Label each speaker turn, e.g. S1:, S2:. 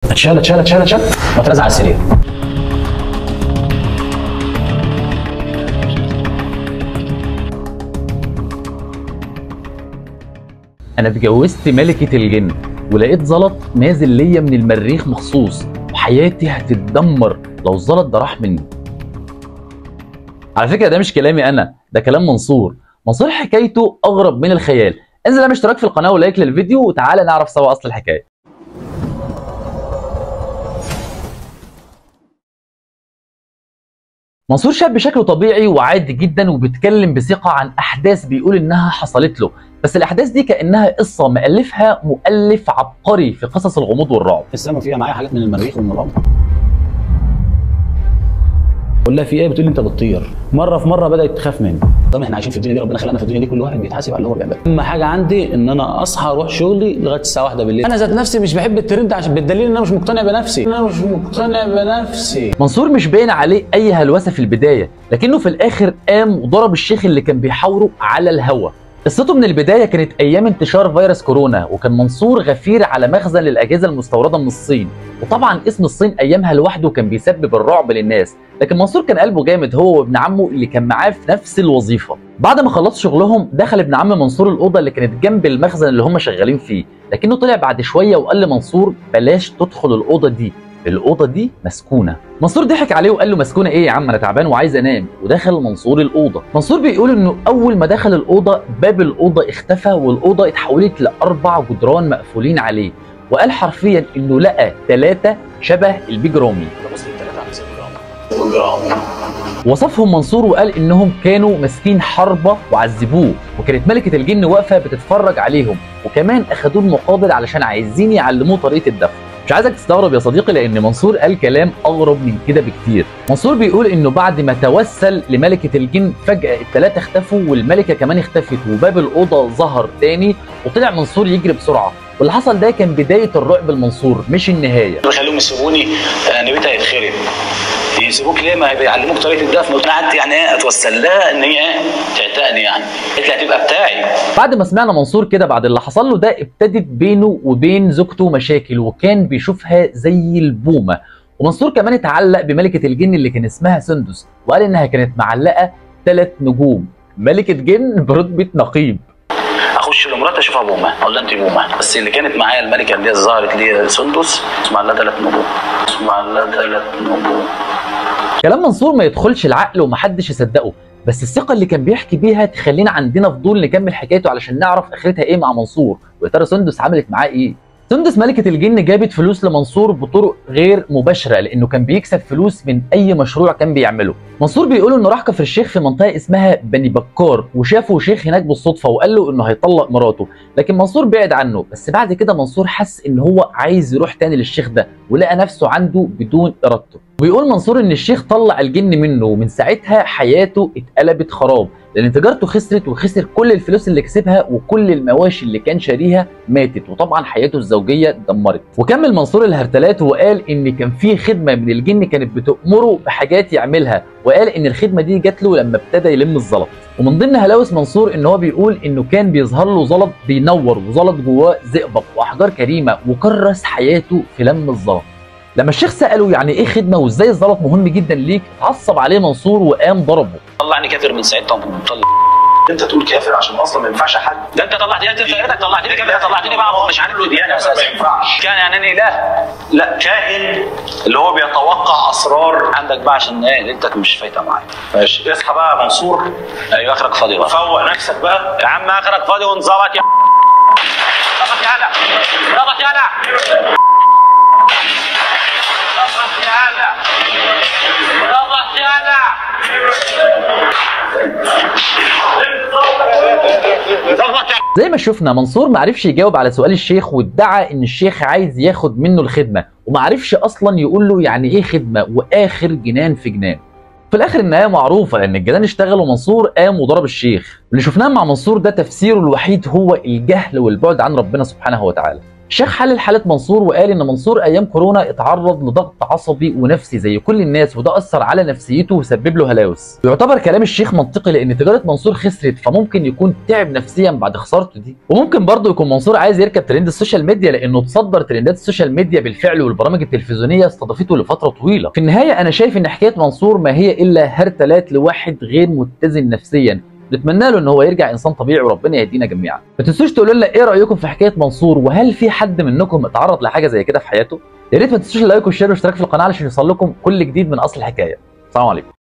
S1: اتشال اتشال اتشال اتشال واترزع على السرير
S2: انا اتجوزت ملكة الجن ولقيت زلط نازل ليا من المريخ مخصوص وحياتي هتتدمر لو الزلط ده راح مني على فكرة ده مش كلامي انا ده كلام منصور منصور حكايته اغرب من الخيال انزل اعمل اشتراك في القناة ولايك للفيديو وتعالى نعرف سوا اصل الحكاية منصور شاب بشكله طبيعي وعادي جدا وبيتكلم بثقة عن أحداث بيقول إنها حصلت له بس الأحداث دي كأنها قصة مألفها مؤلف عبقري في قصص الغموض والرعب
S1: السما فيها معايا حاجات من المريخ ومن الارض بقول لها في ايه بتقول لي انت بتطير مره في مره بدات تخاف مني طبعا احنا عايشين في الدنيا دي ربنا خلقنا في الدنيا دي كل واحد بيتحاسب على اللي هو بيعمله اهم حاجه عندي ان انا اصحى اروح شغلي لغايه الساعه 1 بالليل انا ذات نفسي مش بحب الترند عشان بالدليل ان انا مش مقتنع بنفسي انا مش مقتنع بنفسي
S2: منصور مش باين عليه أي هلوسة في البداية لكنه في الآخر قام وضرب الشيخ اللي كان بيحاوره على الهوا قصته من البداية كانت أيام انتشار فيروس كورونا وكان منصور غفير على مخزن للأجهزة المستوردة من الصين وطبعا اسم الصين أيامها لوحده كان بيسبب الرعب للناس لكن منصور كان قلبه جامد هو وابن عمه اللي كان معاه في نفس الوظيفة بعد ما خلصوا شغلهم دخل ابن عم منصور الأوضة اللي كانت جنب المخزن اللي هم شغالين فيه لكنه طلع بعد شوية وقال لمنصور بلاش تدخل الأوضة دي الأوضة دي مسكونة منصور ضحك عليه وقال له مسكونة إيه يا عم أنا تعبان وعايز أنام ودخل منصور الأوضة منصور بيقول إنه أول ما دخل الأوضة باب الأوضة اختفى والأوضة اتحولت لأربع جدران مقفولين عليه وقال حرفيا إنه لقى ثلاثة شبه البيج رامي وصفهم منصور وقال انهم كانوا ماسكين حربه وعذبوه وكانت ملكه الجن واقفه بتتفرج عليهم وكمان اخدوه المقابل علشان عايزين يعلموه طريقه الدفع مش عايزك تستغرب يا صديقي لان منصور قال كلام اغرب من كده بكتير منصور بيقول انه بعد ما توسل لملكه الجن فجاه الثلاثه اختفوا والملكه كمان اختفت وباب الاوضه ظهر تاني وطلع منصور يجري بسرعه واللي حصل ده كان بدايه الرعب المنصور مش النهايه
S3: بخليهم يسيبوني انا بيتي هيتخرب يسيبوك ليه ما بيعلموك طريقه الدفن قلت قعدت يعني ايه اتوسل لها ان هي ايه تعتقني يعني قلت لي هتبقى بتاعي
S2: بعد ما سمعنا منصور كده بعد اللي حصل له ده ابتدت بينه وبين زوجته مشاكل وكان بيشوفها زي البومه ومنصور كمان اتعلق بملكه الجن اللي كان اسمها سندس وقال انها كانت معلقه ثلاث نجوم ملكه جن برتبه نقيب
S3: اخش لمراتي اشوفها بومه اقول لها انت بومه بس اللي كانت معايا الملكه اللي هي ظهرت لي سندس اسمها لها ثلاث نجوم اسمها لها ثلاث نجوم
S2: كلام منصور ما يدخلش العقل ومحدش يصدقه بس الثقه اللي كان بيحكي بيها تخلينا عندنا فضول نكمل حكايته علشان نعرف اخرتها ايه مع منصور ويا ترى سندس عملت معاه ايه سندس ملكة الجن جابت فلوس لمنصور بطرق غير مباشرة لأنه كان بيكسب فلوس من أي مشروع كان بيعمله. منصور بيقول إنه راح كفر الشيخ في منطقة اسمها بني بكار وشافه شيخ هناك بالصدفة وقال له إنه هيطلق مراته، لكن منصور بعد عنه، بس بعد كده منصور حس إن هو عايز يروح تاني للشيخ ده ولقى نفسه عنده بدون إرادته. وبيقول منصور إن الشيخ طلع الجن منه ومن ساعتها حياته اتقلبت خراب لان تجارته خسرت وخسر كل الفلوس اللي كسبها وكل المواشي اللي كان شاريها ماتت وطبعا حياته الزوجيه اتدمرت وكمل منصور الهرتلات وقال ان كان في خدمه من الجن كانت بتامره بحاجات يعملها وقال ان الخدمه دي جات له لما ابتدى يلم الزلط ومن ضمن هلاوس منصور ان هو بيقول انه كان بيظهر له زلط بينور وزلط جواه زئبق واحجار كريمه وكرس حياته في لم الزلط لما الشيخ ساله يعني ايه خدمه وازاي الزلط مهم جدا ليك عصب عليه منصور وقام ضربه
S3: طلعني كافر من ساعتها ومطلع
S4: انت تقول كافر عشان اصلا ما ينفعش حد
S3: ده انت طلعتني انت سيادتك طلعتني كافر طلعتني بقى مش عارف له ديانه اساسا
S4: ما ينفعش
S3: كان يعني انا اله
S4: لا كاهن اللي هو بيتوقع اسرار
S3: عندك بقى عشان ايه ليلتك مش فايته معايا
S4: ماشي اصحى بقى يا منصور
S3: ايوه اخرك فاضي بقى
S4: فوق نفسك بقى
S3: يا عم اخرك فاضي وانظبط يا ظبط يالا ظبط يالا ظبط يالا ظبط يالا ظبط يالا
S2: زي ما شفنا منصور ما عرفش يجاوب على سؤال الشيخ وادعى ان الشيخ عايز ياخد منه الخدمه وما عرفش اصلا يقول له يعني ايه خدمه واخر جنان في جنان في الاخر النهايه معروفه لان الجيران اشتغل ومنصور قام وضرب الشيخ اللي شفناه مع منصور ده تفسيره الوحيد هو الجهل والبعد عن ربنا سبحانه وتعالى الشيخ حلل حاله منصور وقال ان منصور ايام كورونا اتعرض لضغط عصبي ونفسي زي كل الناس وده اثر على نفسيته وسبب له هلاوس ويعتبر كلام الشيخ منطقي لان تجاره منصور خسرت فممكن يكون تعب نفسيا بعد خسارته دي وممكن برضه يكون منصور عايز يركب ترند السوشيال ميديا لانه تصدر ترندات السوشيال ميديا بالفعل والبرامج التلفزيونيه استضافته لفتره طويله في النهايه انا شايف ان حكايه منصور ما هي الا هرتلات لواحد غير متزن نفسيا نتمنى له ان هو يرجع انسان طبيعي وربنا يهدينا جميعا ما تنسوش تقولوا لنا ايه رايكم في حكايه منصور وهل في حد منكم اتعرض لحاجه زي كده في حياته يا ريت ما تنسوش اللايك والشير والاشتراك في القناه علشان يوصل لكم كل جديد من اصل الحكايه السلام عليكم